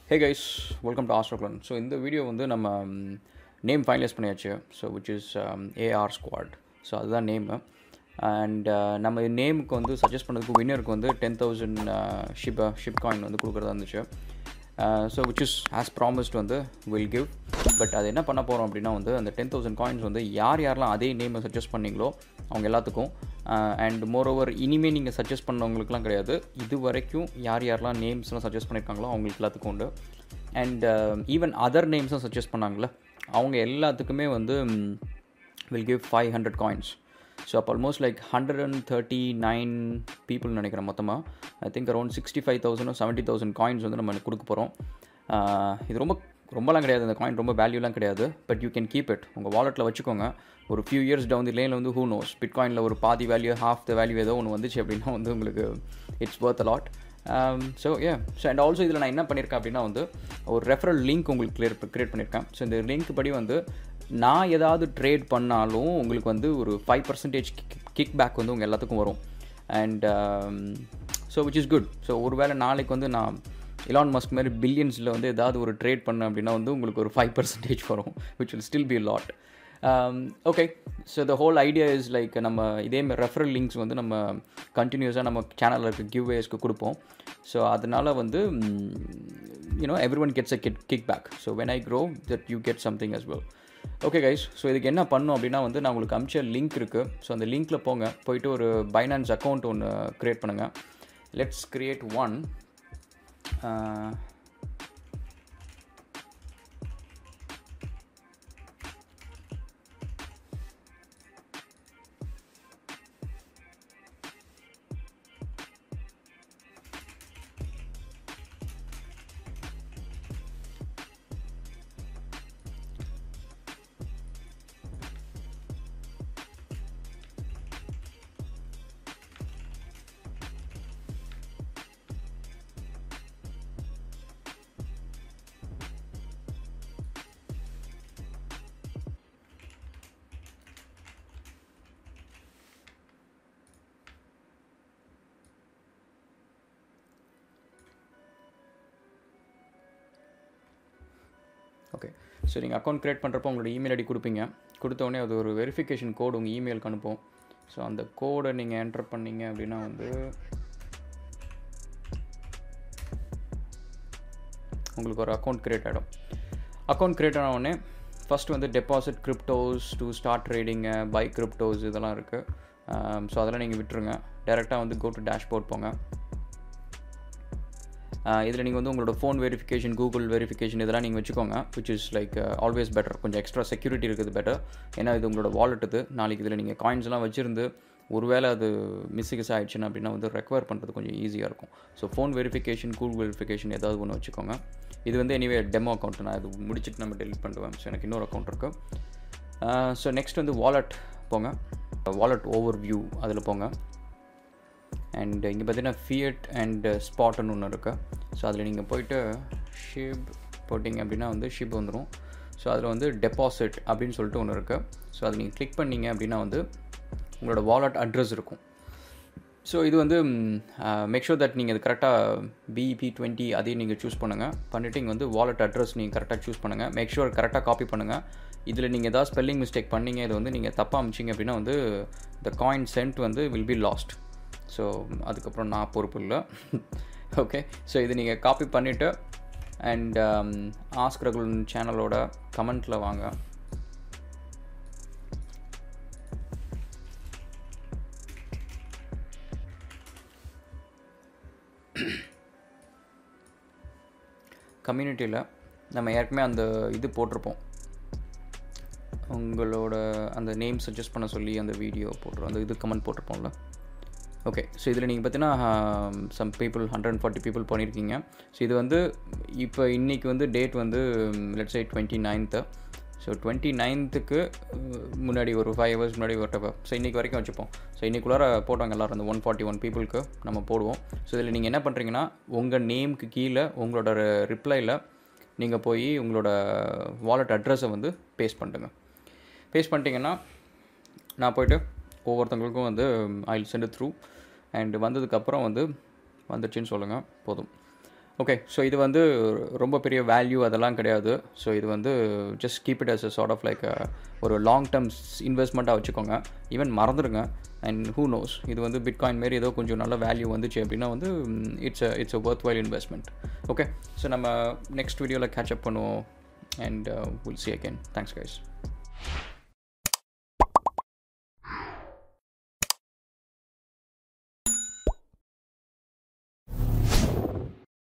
hey guys welcome to Astroclan so இந்த video வந்து நம்ம நேம் ஃபைனலைஸ் பண்ணியாச்சு so which is AR squad so அதுதான் நேமு அண்ட் நம்ம நேமுக்கு வந்து சஜஸ்ட் பண்ணதுக்கு வின்னருக்கு வந்து ten thousand ship ship coin வந்து கொடுக்குறதா இருந்துச்சு so which is as promised வந்து வில் கிவ் பட் அது என்ன பண்ண போகிறோம் அப்படின்னா வந்து அந்த டென் தௌசண்ட் காயின்ஸ் வந்து யார் யாரெல்லாம் அதே நேமை சஜஸ்ட் பண்ணீங்களோ அவங்க எல்லாத்துக்கும் அண்ட் மோர் ஓவர் இனிமேல் நீங்கள் சஜஸ்ட் பண்ணவங்களுக்குலாம் கிடையாது இது வரைக்கும் யார் யாரெல்லாம் நேம்ஸ்லாம் சஜஸ்ட் பண்ணியிருக்காங்களோ அவங்களுக்கு எல்லாத்துக்கும் உண்டு அண்ட் ஈவன் அதர் நேம்ஸும் சஜஸ்ட் பண்ணாங்களே அவங்க எல்லாத்துக்குமே வந்து will give five hundred coins so அப்போ almost like hundred and thirty nine people நினைக்கிறேன் மொத்தமாக I think around sixty five thousand seventy thousand coins வந்து நம்ம கொடுக்க போகிறோம் இது ரொம்ப ரொம்பலாம் கிடையாது அந்த காயின் ரொம்ப வேல்யூலாம் கிடையாது but you can keep it உங்கள் வாலெட்டில் வச்சுக்கோங்க ஒரு ஃபியூ இயர்ஸ் டவுன் தி லேனில் வந்து ஹூ நோஸ் பிட் காயினில் ஒரு பாதி வேல்யூ ஹாஃப் த வேல்யூ ஏதோ ஒன்று வந்துச்சு அப்படின்னா வந்து உங்களுக்கு it's worth a lot so uh so and also இதில் நான் என்ன பண்ணியிருக்கேன் அப்படின்னா வந்து ஒரு ரெஃபரல் லிங்க் உங்களுக்கு கிளியர் க்ரியேட் பண்ணியிருக்கேன் ஸோ இந்த லிங்க் படி வந்து நான் ஏதாவது ட்ரேட் பண்ணாலும் உங்களுக்கு வந்து ஒரு ஃபைவ் பர்சன்டேஜ் கிக் பேக் வந்து உங்கள் எல்லாத்துக்கும் வரும் and so which is good so ஒருவேளை நாளைக்கு வந்து நான் இலான் மஸ்க் மாதிரி பில்லியன்ஸில் வந்து ஏதாவது ஒரு ட்ரேட் பண்ணேன் அப்படின்னா வந்து உங்களுக்கு ஒரு ஃபைவ் பர்சன்டேஜ் வரும் which will still be lot okay so the whole idea is like நம்ம இதேமாதிரி ரெஃபரல் லிங்க்ஸ் வந்து நம்ம கண்டினியூஸாக நம்ம சேனலில் இருக்க கிவ் வேஸ்க்கு கொடுப்போம் ஸோ அதனால் வந்து you know every one gets a kid kick back so when I grow that you get something as well okay guys so இதுக்கு என்ன பண்ணும் அப்படின்னா வந்து நான் உங்களுக்கு அமிச்ச லிங்க் இருக்குது ஸோ அந்த லிங்க்கில் போங்க போயிட்டு ஒரு பைனான்ஸ் அக்கௌண்ட் ஒன்று க்ரியேட் பண்ணுங்கள் let's create one okay so நீங்கள் அக்கௌண்ட் க்ரியேட் பண்ணுறப்போ உங்களோட இமெயில் ஐடி கொடுப்பீங்க கொடுத்தோடனே அது ஒரு வெரிஃபிகேஷன் கோடு உங்கள் இமெயிலுக்கு அனுப்பும் ஸோ அந்த கோடை நீங்கள் என்டர் பண்ணீங்க அப்படின்னா வந்து உங்களுக்கு ஒரு அக்கௌண்ட் க்ரியேட் ஆகிடும் அக்கௌண்ட் க்ரியேட் ஆன உடனே ஃபஸ்ட் வந்து deposit cryptos to start trading buy cryptos இதெல்லாம் இருக்குது ஸோ அதெல்லாம் நீங்கள் விட்டுருங்க டேரெக்டாக வந்து கோ டு டேஷ்போர்ட் போங்க இதில் நீங்கள் வந்து உங்களோட ஃபோன் வெரிஃபிகேஷன் கூகுள் வெரிஃபிகேஷன் இதெல்லாம் நீங்கள் வச்சுக்கோங்க which is like always better கொஞ்சம் எக்ஸ்ட்ரா செக்யூரிட்டி இருக்குது பெட்டர் ஏன்னா இது உங்களோட வாலெட் இது நாளைக்கு இதில் நீங்கள் காயின்ஸ்லாம் வச்சுருந்து ஒருவேளை அது மிஸ்ஸிகஸ் ஆகிடுச்சுன்னா அப்படின்னா வந்து ரெக்கவர் பண்ணுறது கொஞ்சம் ஈஸியாக இருக்கும் so phone verification Google verification ஏதாவது ஒன்று வச்சுக்கோங்க இது வந்து எனிவே டெமோ அக்கௌண்ட் நான் இது முடிச்சுட்டு நம்ம டெலிட் பண்ணுவேன் ஸோ எனக்கு இன்னொரு அக்கௌண்ட் இருக்குது ஸோ நெக்ஸ்ட் வந்து வாலெட் போங்க வாலெட் ஓவர் வியூ அதில் போங்க அண்ட் இங்கே பார்த்தீங்கன்னா ஃபியட் அண்ட் ஸ்பாட்னு ஒன்று இருக்குது ஸோ அதில் நீங்கள் போயிட்டு ஷிப் போட்டிங்க அப்படின்னா வந்து ஷிப் வந்துடும் ஸோ அதில் வந்து டெபாசிட் அப்படின்னு சொல்லிட்டு ஒன்று இருக்குது ஸோ அதை நீங்கள் கிளிக் பண்ணிங்க அப்படின்னா வந்து உங்களோட வாலெட் அட்ரஸ் இருக்கும் ஸோ இது வந்து மேக் ஷூர் தட் நீங்கள் அது கரெக்டாக பிஇபி டுவெண்ட்டி அதையும் நீங்கள் சூஸ் பண்ணுங்கள் பண்ணிவிட்டு இங்கே வந்து வாலெட் அட்ரஸ் நீங்கள் கரெக்டாக சூஸ் பண்ணுங்கள் மேக் ஷூர் கரெக்டாக காப்பி பண்ணுங்கள் இதில் நீங்கள் ஏதாவது ஸ்பெல்லிங் மிஸ்டேக் பண்ணீங்க இது வந்து நீங்கள் தப்பாக அமிச்சிங்க அப்படின்னா வந்து இந்த காயின் சென்ட் வந்து வில் பி லாஸ்ட் ஸோ அதுக்கப்புறம் நான் பொறுப்பு இல்லை ஓகே ஸோ இது நீங்கள் காப்பி பண்ணிவிட்டு அண்ட் ஆஸ்க் ரகுல் சேனலோட கமெண்ட்டில் வாங்க கம்யூனிட்டியில் நம்ம ஏற்கனவே அந்த இது போட்டிருப்போம் உங்களோட அந்த நேம் சஜஸ்ட் பண்ண சொல்லி அந்த வீடியோ போட்டுருவோம் அந்த இது கமெண்ட் போட்டிருப்போம்ல ஓகே ஸோ இதில் நீங்கள் பார்த்தீங்கன்னா some people hundred and forty people பண்ணியிருக்கீங்க ஸோ இது வந்து இப்போ இன்றைக்கி வந்து டேட் வந்து let's I twenty ninth so twenty நைன்த்துக்கு முன்னாடி ஒரு ஃபைவ் ஹவர்ஸ் முன்னாடி ஒட்டப்போ ஸோ இன்றைக்கி வரைக்கும் வச்சுப்போம் ஸோ இன்றைக்குள்ளார போட்டாங்க எல்லோரும் அந்த ஒன் ஃபார்ட்டி ஒன் பீப்புளுக்கு நம்ம போடுவோம் ஸோ இதில் நீங்கள் என்ன பண்ணுறீங்கன்னா உங்கள் நேமுக்கு கீழே உங்களோட ரிப்ளையில் நீங்கள் போய் உங்களோட வாலெட் அட்ரஸை வந்து பேஸ்ட் பண்ணுங்க பேஸ்ட் பண்ணிட்டீங்கன்னா நான் போய்ட்டு ஒவ்வொருத்தவங்களுக்கும் வந்து ஐ சென்ட் த்ரூ அண்ட் வந்ததுக்கப்புறம் வந்து வந்துடுச்சுன்னு சொல்லுங்கள் போதும் ஓகே ஸோ இது வந்து ரொம்ப பெரிய வேல்யூ அதெல்லாம் கிடையாது ஸோ இது வந்து just keep it as a sort of like ஒரு லாங் டேர்ம் இன்வெஸ்ட்மெண்ட்டாக வச்சுக்கோங்க ஈவன் மறந்துடுங்க அண்ட் ஹூ நோஸ் இது வந்து பிட்காயின் மாரி ஏதோ கொஞ்சம் நல்ல வேல்யூ வந்துச்சு அப்படின்னா வந்து it's a it's a worth while investment okay so நம்ம நெக்ஸ்ட் வீடியோவில் கேட்ச் அப் பண்ணுவோம் and will see again thanks guys